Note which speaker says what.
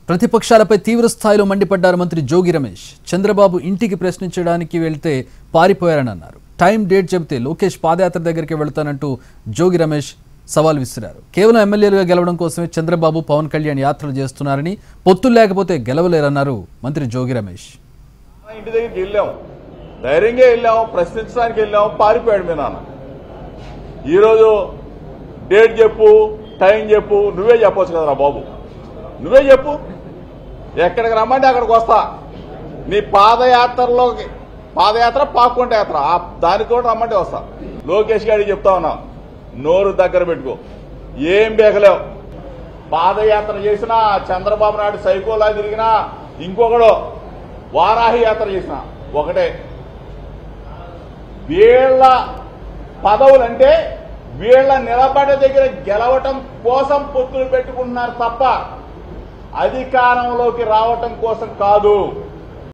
Speaker 1: ప్రతిపక్షాలపై తీవ్ర స్థాయిలో మండిపడ్డారు మంత్రి జోగి రమేష్ చంద్రబాబు ఇంటికి ప్రశ్నించడానికి వెళ్తే పారిపోయారని అన్నారు టైం డేట్ చెబితే లోకేష్ పాదయాత్ర దగ్గరికి వెళ్తానంటూ జోగి రమేష్ సవాల్ విసిరారు కేవలం ఎమ్మెల్యేలుగా గెలవడం కోసమే చంద్రబాబు పవన్ కళ్యాణ్ యాత్రలు చేస్తున్నారని పొత్తులు లేకపోతే గెలవలేరన్నారు మంత్రి జోగి రమేష్
Speaker 2: మా ఇంటి దగ్గరికి వెళ్ళాం ధైర్యంగా వెళ్ళాం ప్రశ్నించడానికి వెళ్ళాం పారిపోయాడు మీ నాన్న ఈరోజు డేట్ చెప్పు టైం చెప్పు నువ్వే చెప్పొచ్చు కదరా బాబు నువ్వే చెప్పు ఎక్కడికి రమ్మంటే అక్కడికి వస్తా నీ పాదయాత్రలోకి పాదయాత్ర పాకుంట యాత్ర ఆ దానికి కూడా రమ్మంటే వస్తా లోకేష్ గారికి చెప్తా ఉన్నా నోరు దగ్గర పెట్టుకో ఏం బేకలేవు పాదయాత్ర చేసినా చంద్రబాబు నాయుడు సైకోలా తిరిగినా ఇంకొకడు వారాహి యాత్ర చేసిన ఒకటే వీళ్ళ పదవులంటే వీళ్ళ నిలబడే దగ్గర గెలవటం కోసం పొత్తులు పెట్టుకుంటున్నారు తప్ప అధికారంలోకి రావటం కోసం కాదు